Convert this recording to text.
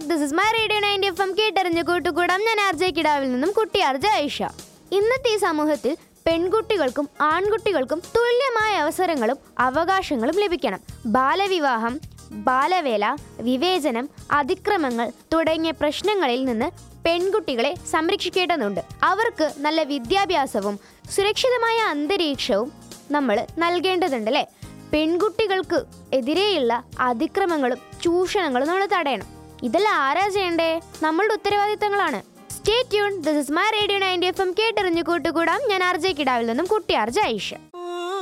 this is my radio ninety F M കേട്ടറിഞ്ഞ് കൂട്ടുകൂടാം ഞാൻ ആർ ജെ കിടാവിൽ നിന്നും കുട്ടി ആർ ജെ ഐഷ ഇന്നത്തെ ഈ സമൂഹത്തിൽ പെൺകുട്ടികൾക്കും ആൺകുട്ടികൾക്കും തുല്യമായ അവസരങ്ങളും അവകാശങ്ങളും ലഭിക്കണം ബാലവിവാഹം ബാലവേല വിവേചനം അതിക്രമങ്ങൾ തുടങ്ങിയ പ്രശ്നങ്ങളിൽ നിന്ന് പെൺകുട്ടികളെ സംരക്ഷിക്കേണ്ടതുണ്ട് അവർക്ക് നല്ല വിദ്യാഭ്യാസവും സുരക്ഷിതമായ അന്തരീക്ഷവും നമ്മൾ നൽകേണ്ടതുണ്ട് അല്ലേ പെൺകുട്ടികൾക്ക് എതിരെയുള്ള അതിക്രമങ്ങളും ചൂഷണങ്ങളും നമ്മൾ തടയണം ഇതെല്ലാം ആരാ ചെയ്യണ്ടേ നമ്മളുടെ ഉത്തരവാദിത്തങ്ങളാണ് stay tune this is my radio ninety F M കേട്ടറിഞ്ഞു കൂട്ടുകൂടാം ഞാൻ ആർ ജെ കിടാവിൽ നിന്നും കുട്ടി ആർ ജെ ഐഷ